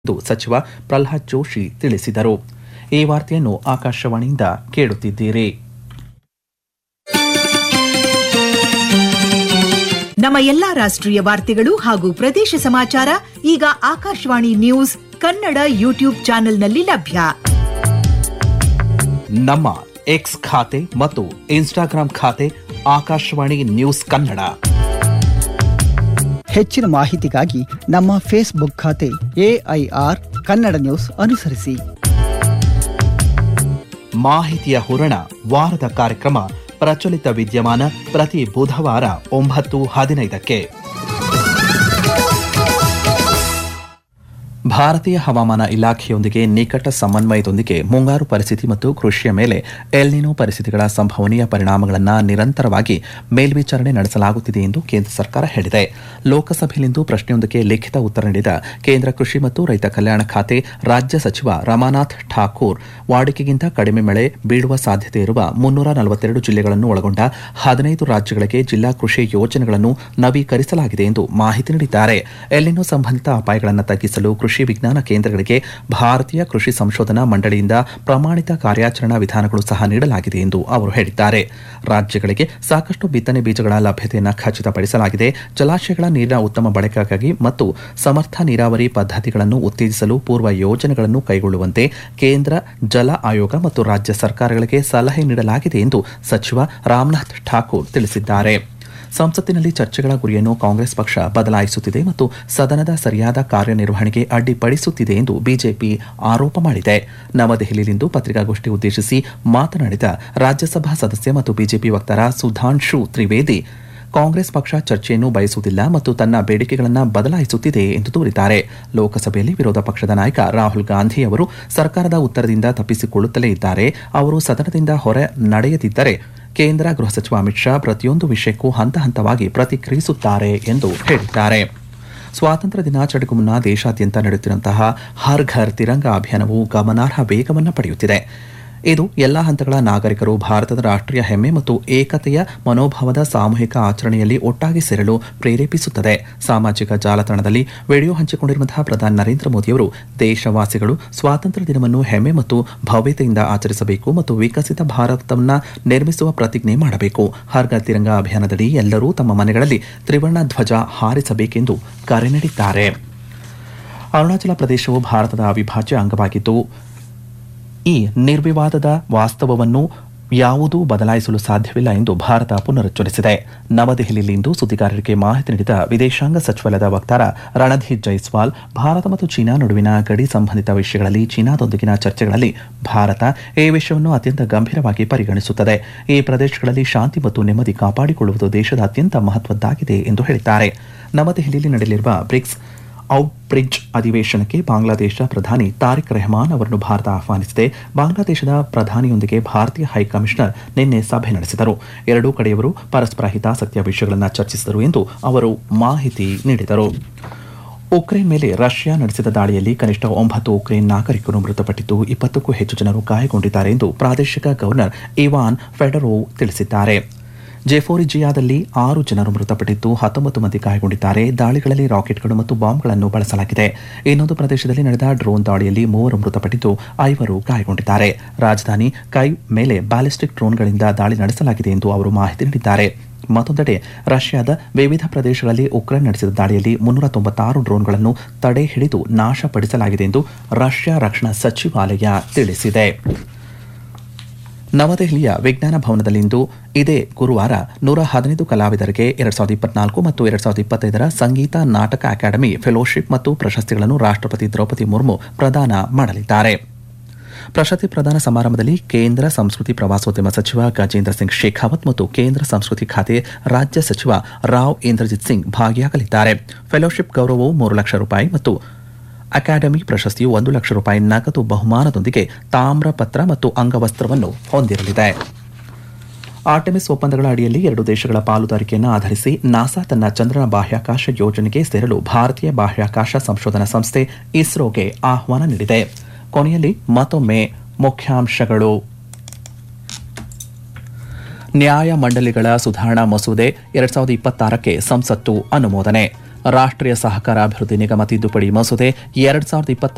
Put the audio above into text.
ಎಂದು ಸಚಿವ ಪ್ರಲ್ಹಾದ್ ಜೋಶಿ ತಿಳಿಸಿದರು ಈ ವಾರ್ತೆಯನ್ನು ಆಕಾಶವಾಣಿಯಿಂದ ಕೇಳುತ್ತಿದ್ದೀರಿ ನಮ್ಮ ಎಲ್ಲಾ ರಾಷ್ಟ್ರೀಯ ವಾರ್ತೆಗಳು ಹಾಗೂ ಪ್ರದೇಶ ಸಮಾಚಾರ ಈಗ ಆಕಾಶವಾಣಿ ನ್ಯೂಸ್ ಕನ್ನಡ ಯೂಟ್ಯೂಬ್ ಚಾನೆಲ್ನಲ್ಲಿ ಲಭ್ಯ ನಮ್ಮ ಎಕ್ಸ್ ಖಾತೆ ಮತ್ತು ಇನ್ಸ್ಟಾಗ್ರಾಂ ಖಾತೆ ಆಕಾಶವಾಣಿ ನ್ಯೂಸ್ ಕನ್ನಡ ಹೆಚ್ಚಿನ ಮಾಹಿತಿಗಾಗಿ ನಮ್ಮ ಫೇಸ್ಬುಕ್ ಖಾತೆ ಎಐಆರ್ ಕನ್ನಡ ನ್ಯೂಸ್ ಅನುಸರಿಸಿ ಮಾಹಿತಿಯ ಹೂರಣ ವಾರದ ಕಾರ್ಯಕ್ರಮ ಪ್ರಚಲಿತ ವಿದ್ಯಮಾನ ಪ್ರತಿ ಬುಧವಾರ ಒಂಬತ್ತು ಹದಿನೈದಕ್ಕೆ ಭಾರತೀಯ ಹವಾಮಾನ ಇಲಾಖೆಯೊಂದಿಗೆ ನಿಕಟ ಸಮನ್ವಯದೊಂದಿಗೆ ಮುಂಗಾರು ಪರಿಸ್ಥಿತಿ ಮತ್ತು ಕೃಷಿಯ ಮೇಲೆ ಎಲ್ನಿನೋ ಪರಿಸ್ಥಿತಿಗಳ ಸಂಭವನೀಯ ಪರಿಣಾಮಗಳನ್ನು ನಿರಂತರವಾಗಿ ಮೇಲ್ವಿಚಾರಣೆ ನಡೆಸಲಾಗುತ್ತಿದೆ ಎಂದು ಕೇಂದ್ರ ಸರ್ಕಾರ ಹೇಳಿದೆ ಲೋಕಸಭೆಯಲ್ಲಿಂದು ಪ್ರಶ್ನೆಯೊಂದಕ್ಕೆ ಲಿಖಿತ ಉತ್ತರ ನೀಡಿದ ಕೇಂದ್ರ ಕೃಷಿ ಮತ್ತು ರೈತ ಕಲ್ಯಾಣ ಖಾತೆ ರಾಜ್ಯ ಸಚಿವ ರಮಾನಾಥ್ ಠಾಕೂರ್ ವಾಡಿಕೆಗಿಂತ ಕಡಿಮೆ ಮಳೆ ಬೀಳುವ ಸಾಧ್ಯತೆ ಇರುವ ಮುನ್ನೂರ ನಲವತ್ತೆರಡು ಜಿಲ್ಲೆಗಳನ್ನು ಒಳಗೊಂಡ ಹದಿನೈದು ರಾಜ್ಯಗಳಿಗೆ ಜಿಲ್ಲಾ ಕೃಷಿ ಯೋಜನೆಗಳನ್ನು ನವೀಕರಿಸಲಾಗಿದೆ ಎಂದು ಮಾಹಿತಿ ನೀಡಿದ್ದಾರೆ ಎಲ್ಲಿನೋ ಸಂಬಂಧಿತ ಅಪಾಯಗಳನ್ನು ತಗ್ಗಿಸಲು ಕೃಷಿ ವಿಜ್ಞಾನ ಕೇಂದ್ರಗಳಿಗೆ ಭಾರತೀಯ ಕೃಷಿ ಸಂಶೋಧನಾ ಮಂಡಳಿಯಿಂದ ಪ್ರಮಾಣಿತ ಕಾರ್ಯಾಚರಣಾ ವಿಧಾನಗಳು ಸಹ ನೀಡಲಾಗಿದೆ ಎಂದು ಅವರು ಹೇಳಿದ್ದಾರೆ ರಾಜ್ಯಗಳಿಗೆ ಸಾಕಷ್ಟು ಬಿತ್ತನೆ ಬೀಜಗಳ ಲಭ್ಯತೆಯನ್ನು ಖಚಿತಪಡಿಸಲಾಗಿದೆ ಜಲಾಶಯಗಳ ನೀರಿನ ಉತ್ತಮ ಬಳಕೆಗಾಗಿ ಮತ್ತು ಸಮರ್ಥ ನೀರಾವರಿ ಪದ್ಧತಿಗಳನ್ನು ಉತ್ತೇಜಿಸಲು ಪೂರ್ವ ಯೋಜನೆಗಳನ್ನು ಕೈಗೊಳ್ಳುವಂತೆ ಕೇಂದ್ರ ಜಲ ಆಯೋಗ ಮತ್ತು ರಾಜ್ಯ ಸರ್ಕಾರಗಳಿಗೆ ಸಲಹೆ ನೀಡಲಾಗಿದೆ ಎಂದು ಸಚಿವ ರಾಮನಾಥ್ ಠಾಕೂರ್ ತಿಳಿಸಿದ್ದಾರೆ ಸಂಸತ್ತಿನಲ್ಲಿ ಚರ್ಚೆಗಳ ಗುರಿಯನ್ನು ಕಾಂಗ್ರೆಸ್ ಪಕ್ಷ ಬದಲಾಯಿಸುತ್ತಿದೆ ಮತ್ತು ಸದನದ ಸರಿಯಾದ ಕಾರ್ಯನಿರ್ವಹಣೆಗೆ ಅಡ್ಡಿಪಡಿಸುತ್ತಿದೆ ಎಂದು ಬಿಜೆಪಿ ಆರೋಪ ಮಾಡಿದೆ ನವದೆಹಲಿಯಲ್ಲಿಂದು ಪತ್ರಿಕಾಗೋಷ್ಠಿ ಉದ್ದೇಶಿಸಿ ಮಾತನಾಡಿದ ರಾಜ್ಯಸಭಾ ಸದಸ್ಯ ಮತ್ತು ಬಿಜೆಪಿ ವಕ್ತಾರ ಸುಧಾಂಶು ತ್ರಿವೇದಿ ಕಾಂಗ್ರೆಸ್ ಪಕ್ಷ ಚರ್ಚೆಯನ್ನು ಬಯಸುವುದಿಲ್ಲ ಮತ್ತು ತನ್ನ ಬೇಡಿಕೆಗಳನ್ನು ಬದಲಾಯಿಸುತ್ತಿದೆ ಎಂದು ದೂರಿದ್ದಾರೆ ಲೋಕಸಭೆಯಲ್ಲಿ ವಿರೋಧ ಪಕ್ಷದ ನಾಯಕ ರಾಹುಲ್ ಗಾಂಧಿ ಅವರು ಸರ್ಕಾರದ ಉತ್ತರದಿಂದ ತಪ್ಪಿಸಿಕೊಳ್ಳುತ್ತಲೇ ಇದ್ದಾರೆ ಅವರು ಸದನದಿಂದ ಹೊರ ನಡೆಯದಿದ್ದರೆ ಕೇಂದ್ರ ಗೃಹ ಸಚಿವ ಅಮಿತ್ ಶಾ ಪ್ರತಿಯೊಂದು ವಿಷಯಕ್ಕೂ ಹಂತ ಹಂತವಾಗಿ ಪ್ರತಿಕ್ರಿಯಿಸುತ್ತಾರೆ ಎಂದು ಹೇಳಿದ್ದಾರೆ ಸ್ವಾತಂತ್ರ್ಯ ದಿನಾಚರಣೆಗೂ ಮುನ್ನ ದೇಶಾದ್ಯಂತ ನಡೆಯುತ್ತಿರುವಂತಹ ಹರ್ ಘರ್ ತಿರಂಗ ಅಭಿಯಾನವು ಗಮನಾರ್ಹ ವೇಗವನ್ನು ಪಡೆಯುತ್ತಿದೆ ಇದು ಎಲ್ಲಾ ಹಂತಗಳ ನಾಗರಿಕರು ಭಾರತದ ರಾಷ್ಟ್ರೀಯ ಹೆಮ್ಮೆ ಮತ್ತು ಏಕತೆಯ ಮನೋಭಾವದ ಸಾಮೂಹಿಕ ಆಚರಣೆಯಲ್ಲಿ ಒಟ್ಟಾಗಿ ಸೇರಲು ಪ್ರೇರೇಪಿಸುತ್ತದೆ ಸಾಮಾಜಿಕ ಜಾಲತಾಣದಲ್ಲಿ ವಿಡಿಯೋ ಹಂಚಿಕೊಂಡಿರುವಂತಹ ಪ್ರಧಾನಿ ನರೇಂದ್ರ ಮೋದಿಯವರು ದೇಶವಾಸಿಗಳು ಸ್ವಾತಂತ್ರ್ಯ ದಿನವನ್ನು ಹೆಮ್ಮೆ ಮತ್ತು ಭವ್ಯತೆಯಿಂದ ಆಚರಿಸಬೇಕು ಮತ್ತು ವಿಕಸಿತ ಭಾರತವನ್ನು ನಿರ್ಮಿಸುವ ಪ್ರತಿಜ್ಞೆ ಮಾಡಬೇಕು ಹರ್ಗ ತಿರಂಗ ಅಭಿಯಾನದಡಿ ಎಲ್ಲರೂ ತಮ್ಮ ಮನೆಗಳಲ್ಲಿ ತ್ರಿವರ್ಣ ಧ್ವಜ ಹಾರಿಸಬೇಕೆಂದು ಕರೆ ನೀಡಿದ್ದಾರೆ ಅರುಣಾಚಲ ಪ್ರದೇಶವು ಭಾರತದ ಅವಿಭಾಜ್ಯ ಅಂಗವಾಗಿದ್ದು ಈ ನಿರ್ವಿವಾದದ ವಾಸ್ತವವನ್ನು ಯಾವುದೂ ಬದಲಾಯಿಸಲು ಸಾಧ್ಯವಿಲ್ಲ ಎಂದು ಭಾರತ ಪುನರುಚ್ಚರಿಸಿದೆ ನವದೆಹಲಿಯಲ್ಲಿಂದು ಸುದ್ದಿಗಾರರಿಗೆ ಮಾಹಿತಿ ನೀಡಿದ ವಿದೇಶಾಂಗ ಸಚಿವಾಲಯದ ವಕ್ತಾರ ರಣಧೀರ್ ಜೈಸ್ವಾಲ್ ಭಾರತ ಮತ್ತು ಚೀನಾ ನಡುವಿನ ಗಡಿ ಸಂಬಂಧಿತ ವಿಷಯಗಳಲ್ಲಿ ಚೀನಾದೊಂದಿಗಿನ ಚರ್ಚೆಗಳಲ್ಲಿ ಭಾರತ ಈ ವಿಷಯವನ್ನು ಅತ್ಯಂತ ಗಂಭೀರವಾಗಿ ಪರಿಗಣಿಸುತ್ತದೆ ಈ ಪ್ರದೇಶಗಳಲ್ಲಿ ಶಾಂತಿ ಮತ್ತು ನೆಮ್ಮದಿ ಕಾಪಾಡಿಕೊಳ್ಳುವುದು ದೇಶದ ಅತ್ಯಂತ ಮಹತ್ವದ್ದಾಗಿದೆ ಎಂದು ಹೇಳಿದ್ದಾರೆ ನವದೆಹಲಿಯಲ್ಲಿ ನಡೆಯಲಿರುವ ಬ್ರಿಕ್ಸ್ ಔಟ್ಬ್ರಿಡ್ಜ್ ಅಧಿವೇಶನಕ್ಕೆ ಬಾಂಗ್ಲಾದೇಶ ಪ್ರಧಾನಿ ತಾರಿಕ್ ರೆಹಮಾನ್ ಅವರನ್ನು ಭಾರತ ಆಹ್ವಾನಿಸಿದೆ ಬಾಂಗ್ಲಾದೇಶದ ಪ್ರಧಾನಿಯೊಂದಿಗೆ ಭಾರತೀಯ ಹೈಕಮಿಷನರ್ ನಿನ್ನೆ ಸಭೆ ನಡೆಸಿದರು ಎರಡೂ ಕಡೆಯವರು ಪರಸ್ಪರ ಹಿತಾಸಕ್ತಿಯ ವಿಷಯಗಳನ್ನು ಚರ್ಚಿಸಿದರು ಎಂದು ಅವರು ಮಾಹಿತಿ ನೀಡಿದರು ಉಕ್ರೇನ್ ಮೇಲೆ ರಷ್ಯಾ ನಡೆಸಿದ ದಾಳಿಯಲ್ಲಿ ಕನಿಷ್ಠ ಒಂಬತ್ತು ಉಕ್ರೇನ್ ನಾಗರಿಕರು ಮೃತಪಟ್ಟಿದ್ದು ಇಪ್ಪತ್ತಕ್ಕೂ ಹೆಚ್ಚು ಜನರು ಗಾಯಗೊಂಡಿದ್ದಾರೆ ಎಂದು ಪ್ರಾದೇಶಿಕ ಗವರ್ನರ್ ಇವಾನ್ ಫೆಡರೋವ್ ತಿಳಿಸಿದ್ದಾರೆ ಜೆಫೋರಿಜಿಯಾದಲ್ಲಿ ಆರು ಜನರು ಮೃತಪಟ್ಟಿದ್ದು ಹತ್ತೊಂಬತ್ತು ಮಂದಿ ಗಾಯಗೊಂಡಿದ್ದಾರೆ ದಾಳಿಗಳಲ್ಲಿ ರಾಕೆಟ್ಗಳು ಮತ್ತು ಬಾಂಬ್ಗಳನ್ನು ಬಳಸಲಾಗಿದೆ ಇನ್ನೊಂದು ಪ್ರದೇಶದಲ್ಲಿ ನಡೆದ ಡ್ರೋನ್ ದಾಳಿಯಲ್ಲಿ ಮೂವರು ಮೃತಪಟ್ಟಿದ್ದು ಐವರು ಗಾಯಗೊಂಡಿದ್ದಾರೆ ರಾಜಧಾನಿ ಕೈ ಮೇಲೆ ಬ್ಯಾಲಿಸ್ಟಿಕ್ ಡ್ರೋನ್ಗಳಿಂದ ದಾಳಿ ನಡೆಸಲಾಗಿದೆ ಎಂದು ಅವರು ಮಾಹಿತಿ ನೀಡಿದ್ದಾರೆ ಮತ್ತೊಂದೆಡೆ ರಷ್ಯಾದ ವಿವಿಧ ಪ್ರದೇಶಗಳಲ್ಲಿ ಉಕ್ರೇನ್ ನಡೆಸಿದ ದಾಳಿಯಲ್ಲಿ ಮುನ್ನೂರ ತೊಂಬತ್ತಾರು ಡ್ರೋನ್ಗಳನ್ನು ತಡೆ ಹಿಡಿದು ನಾಶಪಡಿಸಲಾಗಿದೆ ಎಂದು ರಷ್ಯಾ ರಕ್ಷಣಾ ಸಚಿವಾಲಯ ತಿಳಿಸಿದೆ ನವದೆಹಲಿಯ ವಿಜ್ಞಾನ ಭವನದಲ್ಲಿಂದು ಇದೇ ಗುರುವಾರ ನೂರ ಹದಿನೈದು ಕಲಾವಿದರಿಗೆ ಎರಡ್ ಸಾವಿರದ ಇಪ್ಪತ್ನಾಲ್ಕು ಮತ್ತು ಎರಡ್ ಸಾವಿರದ ಇಪ್ಪತ್ತೈದರ ಸಂಗೀತ ನಾಟಕ ಅಕಾಡೆಮಿ ಫೆಲೋಶಿಪ್ ಮತ್ತು ಪ್ರಶಸ್ತಿಗಳನ್ನು ರಾಷ್ಟ್ರಪತಿ ದ್ರೌಪದಿ ಮುರ್ಮು ಪ್ರದಾನ ಮಾಡಲಿದ್ದಾರೆ ಪ್ರಶಸ್ತಿ ಪ್ರದಾನ ಸಮಾರಂಭದಲ್ಲಿ ಕೇಂದ್ರ ಸಂಸ್ಕೃತಿ ಪ್ರವಾಸೋದ್ಯಮ ಸಚಿವ ಗಜೇಂದ್ರ ಸಿಂಗ್ ಶೇಖಾವತ್ ಮತ್ತು ಕೇಂದ್ರ ಸಂಸ್ಕೃತಿ ಖಾತೆ ರಾಜ್ಯ ಸಚಿವ ರಾವ್ ಇಂದ್ರಜಿತ್ ಸಿಂಗ್ ಭಾಗಿಯಾಗಲಿದ್ದಾರೆ ಫೆಲೋಶಿಪ್ ಗೌರವವು ಮೂರು ಲಕ್ಷ ರೂಪಾಯಿ ಮತ್ತು ಅಕಾಡೆಮಿ ಪ್ರಶಸ್ತಿಯು ಒಂದು ಲಕ್ಷ ರೂಪಾಯಿ ನಗದು ಬಹುಮಾನದೊಂದಿಗೆ ತಾಮ್ರಪತ್ರ ಮತ್ತು ಅಂಗವಸ್ತ್ರವನ್ನು ಹೊಂದಿರಲಿದೆ ಆರ್ಟೆಮಿಸ್ ಒಪ್ಪಂದಗಳ ಅಡಿಯಲ್ಲಿ ಎರಡು ದೇಶಗಳ ಪಾಲುದಾರಿಕೆಯನ್ನು ಆಧರಿಸಿ ನಾಸಾ ತನ್ನ ಚಂದ್ರನ ಬಾಹ್ಯಾಕಾಶ ಯೋಜನೆಗೆ ಸೇರಲು ಭಾರತೀಯ ಬಾಹ್ಯಾಕಾಶ ಸಂಶೋಧನಾ ಸಂಸ್ಥೆ ಇಸ್ರೋಗೆ ಆಹ್ವಾನ ನೀಡಿದೆ ಕೊನೆಯಲ್ಲಿ ಮತ್ತೊಮ್ಮೆ ಮುಖ್ಯಾಂಶಗಳು ನ್ಯಾಯ ಮಂಡಳಿಗಳ ಸುಧಾರಣಾ ಮಸೂದೆ ಎರಡ್ ಸಾವಿರದ ಇಪ್ಪತ್ತಾರಕ್ಕೆ ಸಂಸತ್ತು ಅನುಮೋದನೆ ರಾಷ್ಟ್ರೀಯ ಸಹಕಾರ ಅಭಿವೃದ್ಧಿ ನಿಗಮ ತಿದ್ದುಪಡಿ ಮಸೂದೆ ಎರಡ್ ಸಾವಿರದ ಇಪ್ಪತ್ತ